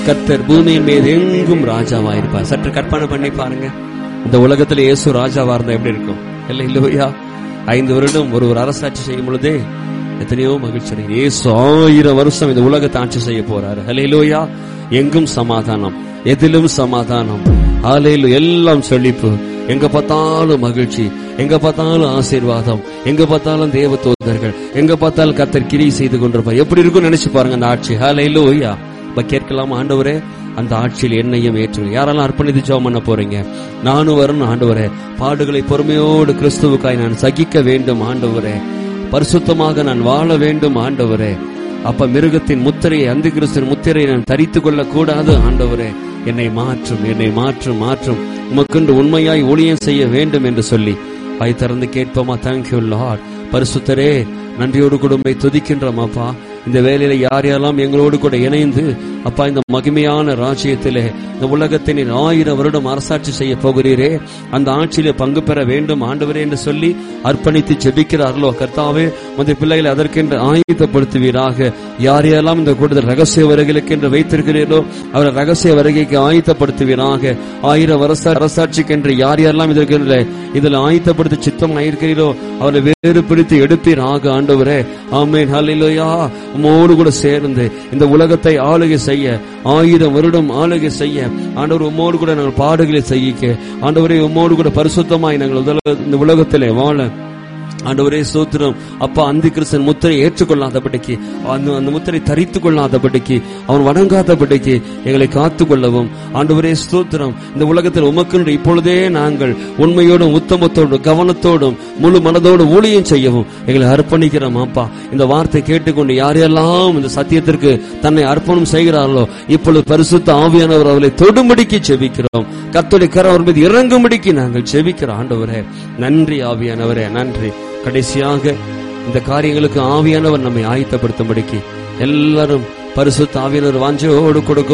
கர்த்தர் பூமியின் மீது எங்கும் ராஜாவா இருப்பார் சற்று கற்பனை பண்ணி பாருங்க இந்த உலகத்துல இயேசு ராஜாவா இருந்தா எப்படி இருக்கும் இல்ல இல்லையா ஐந்து வருடம் ஒரு ஒரு அரசாட்சி செய்யும் பொழுதே எத்தனையோ மகிழ்ச்சி அடைகிறேன். இயேசு ஆயிரம் வருஷம் இந்த உலகத்தை ஆட்சி செய்ய போறாரு ஹalleluya எங்கும் சமாதானம் எதிலும் சமாதானம் ஆலையில் எல்லாம் செழிப்பு எங்க பார்த்தாலும் மகிழ்ச்சி எங்க பார்த்தாலும் ஆசீர்வாதம் எங்க பார்த்தாலும் தேவ தூதர்கள் எங்க பார்த்தாலும் கர்த்தர் கிரியை செய்து கொண்டிருப்பார் எப்படி இருக்கும் நினைச்சு பாருங்க அந்த ஆட்சி ஹalleluya இப்ப கேட்கலாம் ஆண்டவரே அந்த ஆட்சியில் என்னையும் ஏற்று யாரெல்லாம் அர்ப்பணித்து ஜெபம் பண்ண போறீங்க நானும் வரணும் ஆண்டவரே பாடுகளை பொறுமையோடு கிறிஸ்துவுக்காய் நான் சகிக்க வேண்டும் ஆண்டவரே பரிசுத்தமாக நான் வாழ வேண்டும் ஆண்டவரே அப்ப மிருகத்தின் முத்திரையை அந்த கிறிஸ்துவின் முத்திரையை நான் தரித்துக் கொள்ள கூடாது ஆண்டவரே என்னை மாற்றும் என்னை மாற்றும் மாற்றும் உமக்கென்று உண்மையாய் ஊழியம் செய்ய வேண்டும் என்று சொல்லி வாய் திறந்து கேட்போமா தேங்க்யூ லார்ட் பரிசுத்தரே நன்றியோடு கூட உம்மை துதிக்கின்றோம் அப்பா இந்த வேலையில யார் யாரெல்லாம் எங்களோடு கூட இணைந்து அப்பா இந்த மகிமையான ராஜ்யத்திலே இந்த உலகத்தை நீர் ஆயிரம் வருடம் அரசாட்சி செய்ய போகிறீரே அந்த ஆட்சியிலே பங்கு பெற வேண்டும் ஆண்டவரே என்று சொல்லி அர்ப்பணித்து ஜெபிக்கிறார்களோ கர்த்தாவே உமது பிள்ளைகளை அதற்கென்று ஆயத்தப்படுத்துவீராக யார் யாரெல்லாம் இந்த கூடுதல் ரகசிய வருகைகளுக்கு என்று வைத்திருக்கிறீர்களோ அவரை ரகசிய வருகைக்கு ஆயத்தப்படுத்துவீராக ஆயிரம் வருஷ அரசாட்சிக்கென்று யார் யாரெல்லாம் இதற்கு இதில் ஆயத்தப்படுத்தி சித்தம் ஆயிருக்கிறீரோ அவரை வேறு பிரித்து எடுப்பீராக ஆண்டவரே ஆமேன் ஹalleluya உம்மோடு கூட சேர்ந்து இந்த உலகத்தை ஆளுகை செய்ய ஆயிரம் வருடம் ஆளுகை செய்ய ஆண்டவர் உம்மோடு கூட நாங்கள் பாடுகளை செய்யிக்க ஆண்டவரே உம்மோடு கூட பரிசுத்தமாய் நாங்கள் உலக- இந்த உலகத்திலே வாழ ஆண்டவரே சோத்திரம் அப்பா அந்தி கிறிஸ்தன் முத்திரை ஏற்றுக்கொள்ளாதபடிக்கு அந்த அந்த முத்திரை தரித்து கொள்ளாதபடிக்கு அவன் வணங்காதபடிக்கு எங்களை காத்து கொள்ளவும் ஆண்டவரே ஸ்தோத்திரம் இந்த உலகத்தில் உமக்கென்று இப்பொழுதே நாங்கள் உண்மையோடும் உத்தமத்தோடும் கவனத்தோடும் முழு மனதோடும் ஊழியம் செய்யவும் எங்களை அர்ப்பணிக்கிறோம் அப்பா இந்த வார்த்தை கேட்டுக்கொண்டு யாரெல்லாம் இந்த சத்தியத்திற்கு தன்னை அர்ப்பணம் செய்கிறார்களோ இப்பொழுது பரிசுத்த ஆவியானவர் அவர்களை தொடும்படிக்கு செபிக்கிறோம் கர்த்தருடைய கரம் அவர் மீது இறங்கும்படிக்கு நாங்கள் செபிக்கிறோம் ஆண்டவரே நன்றி ஆவியானவரே நன்றி கடைசியாக இந்த காரியங்களுக்கு ஆவியானவர் நம்மை ஆயத்தப்படுத்தும்படிக்கு எல்லாரும் பரிசுத்த ஆவியானவர் வாஞ்சையோடு கொடுக்கும்